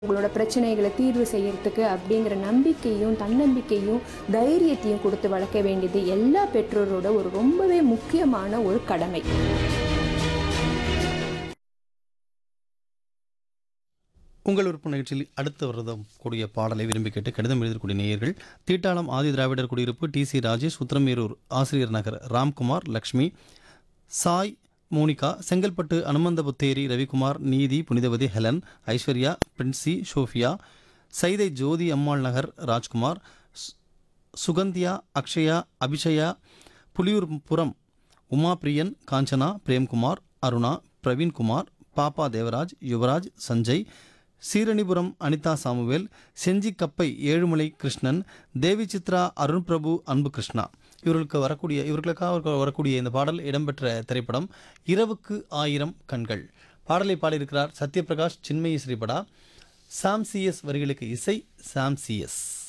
உங்களோட பிரச்சனைகளை தீர்வு செய்யறதுக்கு அப்படிங்கிற நம்பிக்கையும் தன்னம்பிக்கையும் தைரியத்தையும் கொடுத்து வளர்க்க வேண்டியது எல்லா பெற்றோரோட ஒரு ரொம்பவே முக்கியமான ஒரு கடமை உங்கள் உறுப்பு நிகழ்ச்சியில் அடுத்து வருடம் கூடிய பாடலை விரும்பி கேட்டு கடிதம் எழுதக்கூடிய நேயர்கள் தீட்டாளம் ஆதி திராவிடர் குடியிருப்பு D C Rajesh Uthiramerur Asiriyar Nagar Ramkumar Lakshmi Sai Monika Chengalpattu Anumanthaputheri Ravikumar Neethi Punithavathi Helen Aishwarya Princy Sophia Saidai Jothi Ammal Nagar Rajkumar சு- சுகந்தியா அக்ஷயா அபிஷயா புலியூர்புரம் உமா பிரியன் காஞ்சனா பிரேம்குமார் அருணா பிரவீன்குமார் பாப்பா தேவராஜ் யுவராஜ் சஞ்சய் சீரணிபுரம் அனிதா சாமுவேல் செஞ்சிக்கப்பை ஏழுமலை கிருஷ்ணன் தேவி சித்ரா அருண் பிரபு அன்பு கிருஷ்ணா இவர்களுக்கு வரக்கூடிய இவர்களுக்காக வரக்கூடிய இந்த பாடல் இடம்பெற்ற திரைப்படம் இரவுக்கு ஆயிரம் கண்கள் பாடலை பாடியிருக்கிறார் சத்யபிரகாஷ் சின்மயி ஸ்ரீபடா சாம் சிஎஸ் வரிகளுக்கு இசை சாம் சிஎஸ்